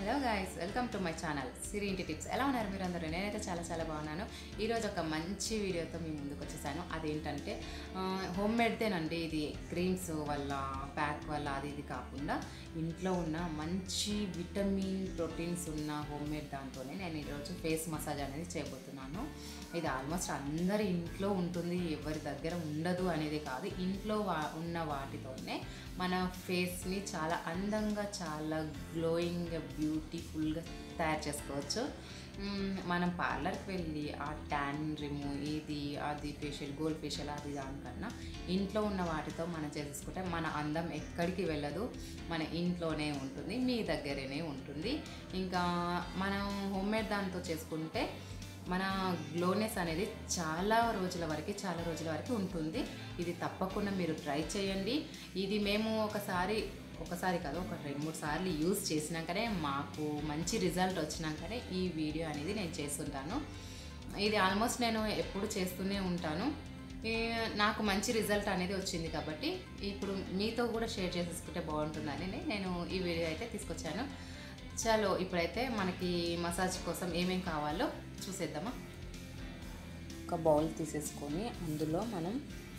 hello guys welcome to my channel Siri ఇంటి tips ఎలా ఉన్నారు మీరు అందరూ నేనైతే చాలా చాలా బాగున్నాను ఈరోజు ఒక మంచి వీడియోతో మీ ముందుకు వచ్చేసాను అదేంటంటే హోమ్ మేడ్దేనండి ఇది క్రీమ్స్ వల్ల ప్యాక్ వల్ల అది ఇది కాకుండా ఇంట్లో ఉన్న మంచి విటమిన్ ప్రోటీన్స్ ఉన్న హోమ్ మేడ్ దాంతోనే నేను ఈరోజు ఫేస్ మసాజ్ అనేది చేయబోతున్నాను ఇది ఆల్మోస్ట్ అందరి ఇంట్లో ఉంటుంది ఎవరి దగ్గర ఉండదు అనేది కాదు ఇంట్లో వా ఉన్న వాటితోనే మన ఫేస్ని చాలా అందంగా చాలా గ్లోయింగ్ బ్యూటిఫుల్గా తయారు చేసుకోవచ్చు మ్మ్, మనం పార్లర్కి వెళ్ళి ఆ ట్యాన్ రిమూవ్ ఇది అది ఫేషియల్ గోల్డ్ ఫేషియల్ అది దానికన్నా ఇంట్లో ఉన్న వాటితో మనం చేసేసుకుంటే మన అందం ఎక్కడికి వెళ్ళదు మన ఇంట్లోనే ఉంటుంది మీ దగ్గరనే ఉంటుంది ఇంకా మనం హోమ్మేడ్ దాంతో చేసుకుంటే మన గ్లోనెస్ అనేది చాలా రోజుల వరకు చాలా రోజుల వరకు ఉంటుంది ఇది తప్పకుండా మీరు ట్రై చేయండి ఇది మేము ఒకసారి ఒకసారి కాదు ఒక రెండు మూడు సార్లు యూజ్ చేసినాకనే మాకు మంచి రిజల్ట్ వచ్చినాకనే ఈ వీడియో అనేది నేను చేస్తుంటాను ఇది ఆల్మోస్ట్ నేను ఎప్పుడు చేస్తూనే ఉంటాను ఈ నాకు మంచి రిజల్ట్ అనేది వచ్చింది కాబట్టి ఇప్పుడు మీతో కూడా షేర్ చేసేసుకుంటే బాగుంటుందని నేను ఈ వీడియో అయితే తీసుకొచ్చాను చలో ఇప్పుడైతే మనకి మసాజ్ కోసం ఏమేం కావాలో చూసేద్దామా ఒక బౌల్ తీసేసుకొని అందులో మనం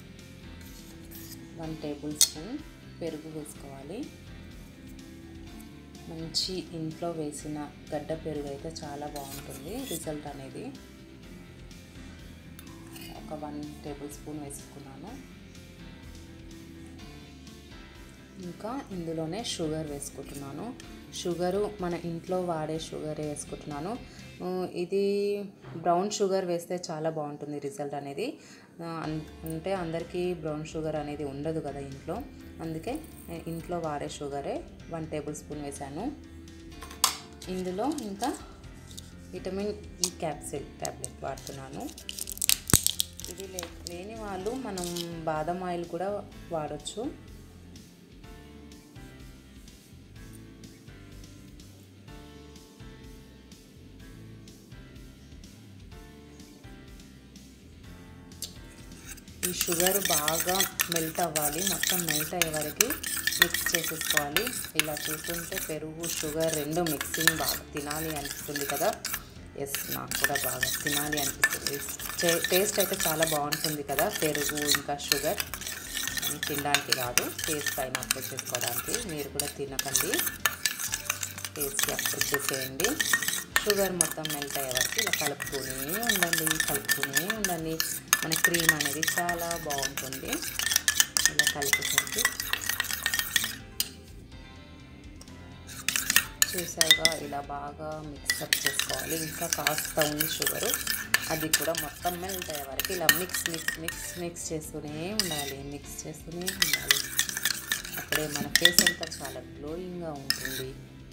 వన్ టేబుల్ స్పూన్ పెరుగు వేసుకోవాలి మంచి ఇంట్లో వేసిన గడ్డ పెరుగు అయితే చాలా బాగుంటుంది రిజల్ట్ అనేది ఒక వన్ టేబుల్ స్పూన్ వేసుకున్నాను ఇంకా ఇందులోనే షుగర్ వేసుకుంటున్నాను షుగరు మన ఇంట్లో వాడే షుగర్ వేసుకుంటున్నాను ఆ, ఇది బ్రౌన్ షుగర్ వేస్తే చాలా బాగుంటుంది రిజల్ట్ అనేది ఆ, అన్- అంటే అందరికీ బ్రౌన్ షుగర్ అనేది ఉండదు కదా ఇంట్లో అందుకే నేను ఇంట్లో వాడే షుగరే వన్ టేబుల్ స్పూన్ వేసాను ఇందులో ఇంకా విటమిన్ ఈ క్యాప్సిల్ ట్యాబ్లెట్ వాడుతున్నాను ఇది లే లేని వాళ్ళు మనం బాదం ఆయిల్ కూడా వాడచ్చు ఈ షుగర్ బాగా మెల్ట్ అవ్వాలి మొత్తం మెల్ట్ అయ్యే వరకు మిక్స్ చేసేసుకోవాలి ఇలా చూస్తుంటే పెరుగు షుగర్ రెండు మిక్సింగ్ బాగా తినాలి అనిపిస్తుంది కదా ఎస్ నాకు కూడా బాగా తినాలి అనిపిస్తుంది టే- టేస్ట్ అయితే చాలా బాగుంటుంది కదా పెరుగు ఇంకా షుగర్ అని తినడానికి కాదు టేస్ట్ పైన అప్లై చేసుకోవడానికి మీరు కూడా తినకండి టేస్ట్ అప్లై చేసేయండి షుగర్ మొత్తం మెల్ట్ అయ్యే వరకు ఇలా కలుపుతూనే ఉండండి కలుపుతూనే ఉండండి మన క్రీమ్ అనేది చాలా బాగుంటుంది ఇలా కలిపేసరికి చూసారుగా ఇలా బాగా మిక్సప్ చేసుకోవాలి ఇంకా కాస్త ఉంది షుగరు అది కూడా మొత్తం మెల్ట్ అయ్యే వరకు ఇలా మిక్స్ మిక్స్ మిక్స్ మిక్స్ చేస్తూనే ఉండాలి మిక్స్ చేస్తూనే ఉండాలి అప్పుడే మన ఫేస్ అంతా చాలా గ్లోయింగ్గా ఉంటుంది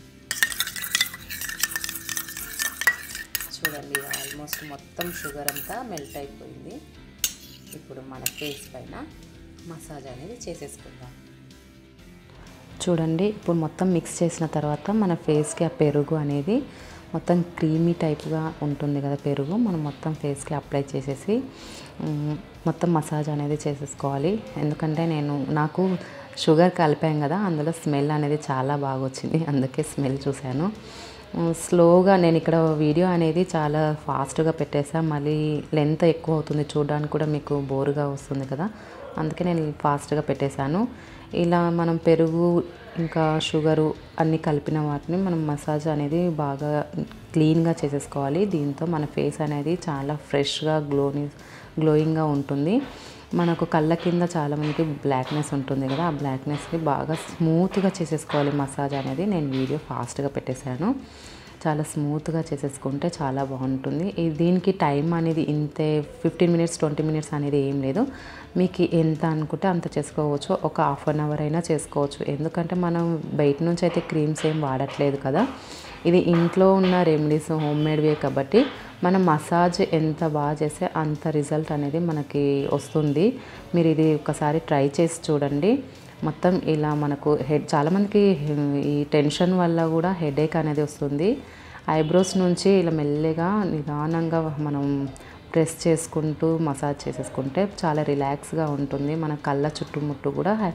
చూడండి ఆల్మోస్ట్ మొత్తం షుగర్ అంతా మెల్ట్ అయిపోయింది ఇప్పుడు మన ఫేస్ పైన మసాజ్ అనేది చేసేసుకుందాం చూడండి ఇప్పుడు మొత్తం మిక్స్ చేసిన తర్వాత మన ఫేస్కి ఆ పెరుగు అనేది మొత్తం క్రీమీ టైప్గా ఉంటుంది కదా పెరుగు మనం మొత్తం ఫేస్కి అప్లై చేసేసి మ్, మొత్తం మసాజ్ అనేది చేసేసుకోవాలి ఎందుకంటే నేను నాకు షుగర్ కలిపాం కదా అందులో స్మెల్ అనేది చాలా బాగా వచ్చింది అందుకే స్మెల్ చూశాను మ్, స్లోగా నేను ఇక్కడ వీడియో అనేది చాలా ఫాస్ట్గా పెట్టేసా మళ్ళీ లెంత్ ఎక్కువ అవుతుంది చూడడానికి కూడా మీకు బోరుగా వస్తుంది కదా అందుకే నేను ఫాస్ట్గా పెట్టేశాను ఇలా మనం పెరుగు ఇంకా షుగరు అన్నీ కలిపిన వాటిని మనం మసాజ్ అనేది బాగా క్లీన్గా చేసేసుకోవాలి దీంతో మన ఫేస్ అనేది చాలా ఫ్రెష్గా గ్లోని గ్లోయింగ్గా ఉంటుంది మనకు కళ్ళ కింద చాలా మందికి బ్లాక్నెస్ ఉంటుంది కదా ఆ బ్లాక్నెస్ని బాగా స్మూత్గా చేసేసుకోవాలి మసాజ్ అనేది నేను వీడియో ఫాస్ట్గా పెట్టేశాను చాలా స్మూత్గా చేసేసుకుంటే చాలా బాగుంటుంది ఈ- దీనికి టైం అనేది ఇంతే ఫిఫ్టీన్ మినిట్స్ ట్వంటీ మినిట్స్ అనేది ఏం లేదు మీకు ఎంత అనుకుంటే అంత చేసుకోవచ్చు ఒక హాఫ్ అన్ అవర్ అయినా చేసుకోవచ్చు ఎందుకంటే మనం బయట నుంచి అయితే క్రీమ్స్ ఏం వాడట్లేదు కదా ఇది ఇంట్లో ఉన్న రెమెడీస్ హోమ్ మేడ్వే కాబట్టి మనం మసాజ్ ఎంత బాగా చేస్తే అంత రిజల్ట్ అనేది మనకి వస్తుంది మీరు ఇది ఒకసారి ట్రై చేసి చూడండి మొత్తం ఇలా మనకు హెడ్ చాలామందికి ఈ టెన్షన్ వల్ల కూడా హెడేక్ అనేది వస్తుంది ఐబ్రోస్ నుంచి ఇలా మెల్లగా నిదానంగా మనం ప్రెస్ చేసుకుంటూ మసాజ్ చేసేసుకుంటే చాలా రిలాక్స్గా ఉంటుంది మన కళ్ళ చుట్టుముట్టు కూడా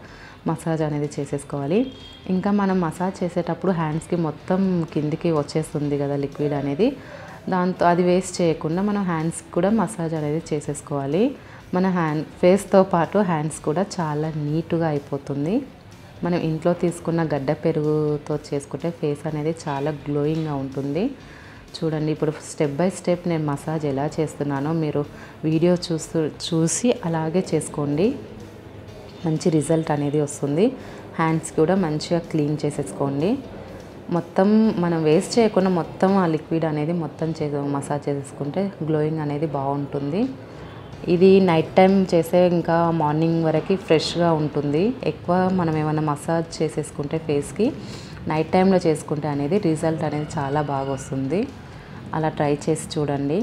మసాజ్ అనేది చేసేసుకోవాలి ఇంకా మనం మసాజ్ చేసేటప్పుడు హ్యాండ్స్కి మొత్తం కిందికి వచ్చేస్తుంది కదా లిక్విడ్ అనేది దాంతో అది వేస్ట్ చేయకుండా మనం హ్యాండ్స్కి కూడా మసాజ్ అనేది చేసేసుకోవాలి మన హ్యాండ్ ఫేస్తో పాటు హ్యాండ్స్ కూడా చాలా నీట్గా అయిపోతుంది మనం ఇంట్లో తీసుకున్న గడ్డ పెరుగుతో చేసుకుంటే ఫేస్ అనేది చాలా గ్లోయింగ్గా ఉంటుంది చూడండి ఇప్పుడు స్టెప్ బై స్టెప్ నేను మసాజ్ ఎలా చేస్తున్నానో మీరు వీడియో చూస్తూ చూసి అలాగే చేసుకోండి మంచి రిజల్ట్ అనేది వస్తుంది హ్యాండ్స్ కూడా మంచిగా క్లీన్ చేసేసుకోండి మొత్తం మనం వేస్ట్ చేయకుండా మొత్తం ఆ లిక్విడ్ అనేది మొత్తం చే మసాజ్ చేసేసుకుంటే గ్లోయింగ్ అనేది బాగుంటుంది ఇది నైట్ టైం చేసే ఇంకా మార్నింగ్ వరకు ఫ్రెష్గా ఉంటుంది ఎక్కువ మనం ఏమైనా మసాజ్ చేసేసుకుంటే ఫేస్కి నైట్ టైంలో చేసుకుంటే అనేది రిజల్ట్ అనేది చాలా బాగా వస్తుంది అలా ట్రై చేసి చూడండి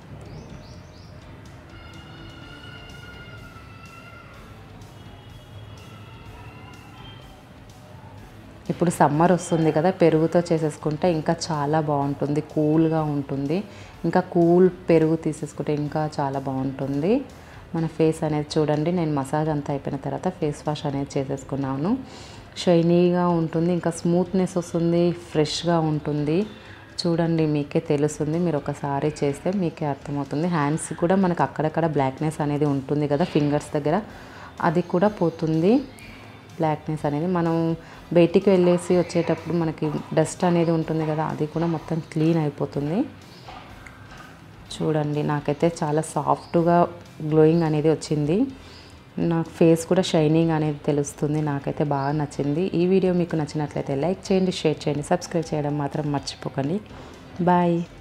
ఇప్పుడు సమ్మర్ వస్తుంది కదా పెరుగుతో చేసేసుకుంటే ఇంకా చాలా బాగుంటుంది కూల్గా ఉంటుంది ఇంకా కూల్ పెరుగు తీసేసుకుంటే ఇంకా చాలా బాగుంటుంది మన ఫేస్ అనేది చూడండి నేను మసాజ్ అంతా అయిపోయిన తర్వాత ఫేస్ వాష్ అనేది చేసేసుకున్నాను షైనీగా ఉంటుంది ఇంకా స్మూత్నెస్ వస్తుంది ఫ్రెష్గా ఉంటుంది చూడండి మీకే తెలుస్తుంది మీరు ఒకసారి చేస్తే మీకే అర్థమవుతుంది హ్యాండ్స్ కూడా మనకు అక్కడక్కడ బ్లాక్నెస్ అనేది ఉంటుంది కదా ఫింగర్స్ దగ్గర అది కూడా పోతుంది బ్లాక్నెస్ అనేది మనం బయటికి వెళ్ళేసి వచ్చేటప్పుడు మనకి డస్ట్ అనేది ఉంటుంది కదా అది కూడా మొత్తం క్లీన్ అయిపోతుంది చూడండి నాకైతే చాలా సాఫ్ట్గా గ్లోయింగ్ అనేది వచ్చింది నా ఫేస్ కూడా షైనింగ్ అనేది తెలుస్తుంది నాకైతే బాగా నచ్చింది ఈ వీడియో మీకు నచ్చినట్లయితే లైక్ చేయండి షేర్ చేయండి సబ్స్క్రైబ్ చేయడం మాత్రం మర్చిపోకండి బాయ్